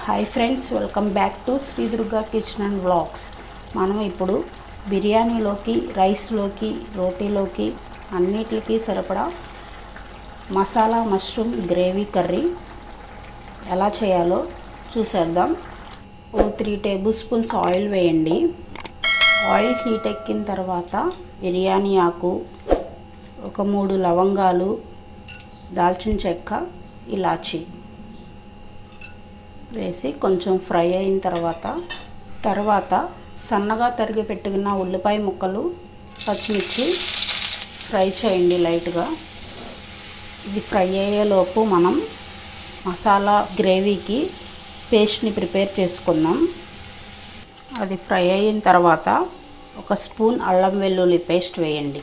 hi friends welcome back to Shri Durga kitchen and vlogs మనం ఇప్పుడు బిర్యానీలోకి రైస్లోకి రోటీలోకి అన్నిటికీ సరిపడా మసాలా మష్రూమ్ గ్రేవీ కర్రీ ఎలా చేయాలో చూసేద్దాం ఓ త్రీ టేబుల్ స్పూన్స్ ఆయిల్ వేయండి ఆయిల్ హీట్ ఎక్కిన తర్వాత బిర్యానీ ఆకు ఒక మూడు లవంగాలు దాల్చిన చెక్క ఇలాచి వేసి కొంచెం ఫ్రై అయిన తర్వాత తర్వాత సన్నగా తరిగి పెట్టుకున్న ఉల్లిపాయ ముక్కలు పచ్చిమిర్చి ఫ్రై చేయండి లైట్గా ఇది ఫ్రై అయ్యేలోపు మనం మసాలా గ్రేవీకి పేస్ట్ని ప్రిపేర్ చేసుకుందాం అది ఫ్రై అయిన తర్వాత ఒక స్పూన్ అల్లం వెల్లుల్లి పేస్ట్ వేయండి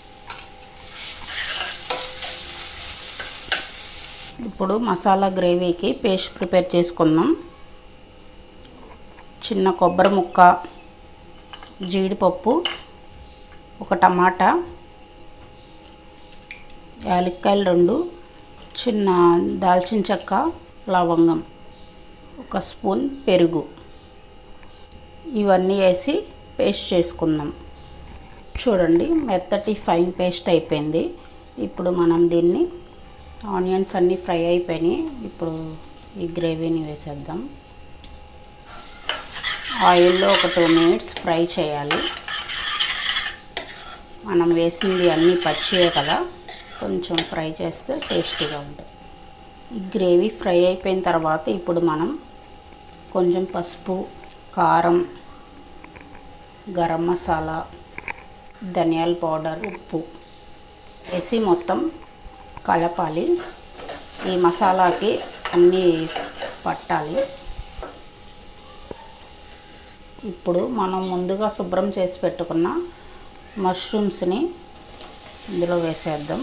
ఇప్పుడు మసాలా గ్రేవీకి పేస్ట్ ప్రిపేర్ చేసుకుందాం చిన్న కొబ్బరి ముక్క జీడిపప్పు ఒక టమాటా యాలక్కాయలు రెండు చిన్న దాల్చిన చెక్క లవంగం ఒక స్పూన్ పెరుగు ఇవన్నీ వేసి పేస్ట్ చేసుకుందాం చూడండి మెత్తటి ఫైన్ పేస్ట్ అయిపోయింది ఇప్పుడు మనం దీన్ని ఆనియన్స్ అన్నీ ఫ్రై అయిపోయినాయి ఇప్పుడు ఈ గ్రేవీని వేసేద్దాం ఆయిల్లో ఒక టూ మినిట్స్ ఫ్రై చేయాలి మనం వేసింది అన్నీ పచ్చివే కదా కొంచెం ఫ్రై చేస్తే టేస్టీగా ఉంటుంది ఈ గ్రేవీ ఫ్రై అయిపోయిన తర్వాత ఇప్పుడు మనం కొంచెం పసుపు కారం గరం మసాలా ధనియాల పౌడర్ ఉప్పు వేసి మొత్తం కలపాలి ఈ మసాలాకి అన్నీ పట్టాలి ఇప్పుడు మనం ముందుగా శుభ్రం చేసి పెట్టుకున్న మష్రూమ్స్ని ఇందులో వేసేద్దాం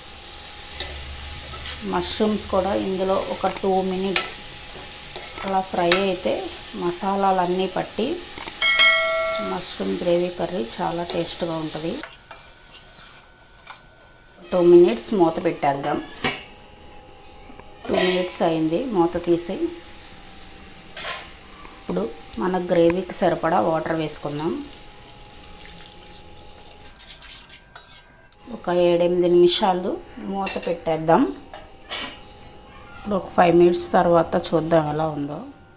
మష్రూమ్స్ కూడా ఇందులో ఒక టూ మినిట్స్ అలా ఫ్రై అయితే మసాలాలన్నీ పట్టి మష్రూమ్ గ్రేవీ కర్రీ చాలా టేస్ట్గా ఉంటుంది టూ మినిట్స్ మూత పెట్టేద్దాం టూ మినిట్స్ అయింది మూత తీసి ఇప్పుడు మన గ్రేవీకి సరిపడా వాటర్ వేసుకుందాం ఒక ఏడెనిమిది నిమిషాలు మూత పెట్టేద్దాం ఇప్పుడు ఒక ఫైవ్ మినిట్స్ తర్వాత చూద్దాం ఎలా ఉందో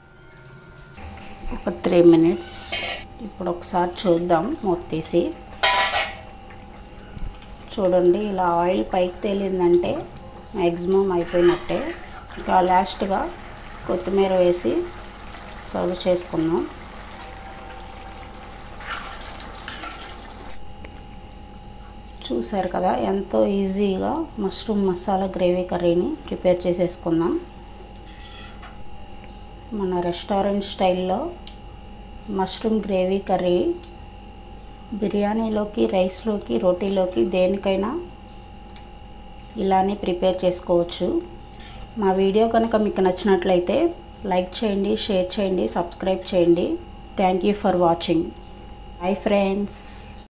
ఒక త్రీ మినిట్స్ ఇప్పుడు ఒకసారి చూద్దాం మూత తీసి చూడండి ఇలా ఆయిల్ పైకి తేలిందంటే మ్యాక్సిమం అయిపోయినట్టే ఇంకా లాస్ట్గా కొత్తిమీర వేసి సర్వ్ చేసుకుందాం చూసారు కదా ఎంతో ఈజీగా మష్రూమ్ మసాలా గ్రేవీ కర్రీని ప్రిపేర్ చేసేసుకుందాం మన రెస్టారెంట్ స్టైల్లో మష్రూమ్ గ్రేవీ కర్రీ బిర్యానీలోకి రైస్లోకి రోటీలోకి దేనికైనా ఇలానే ప్రిపేర్ చేసుకోవచ్చు మా వీడియో కనుక మీకు నచ్చినట్లయితే లైక్ చేయండి షేర్ చేయండి సబ్స్క్రైబ్ చేయండి thank you for watching bye friends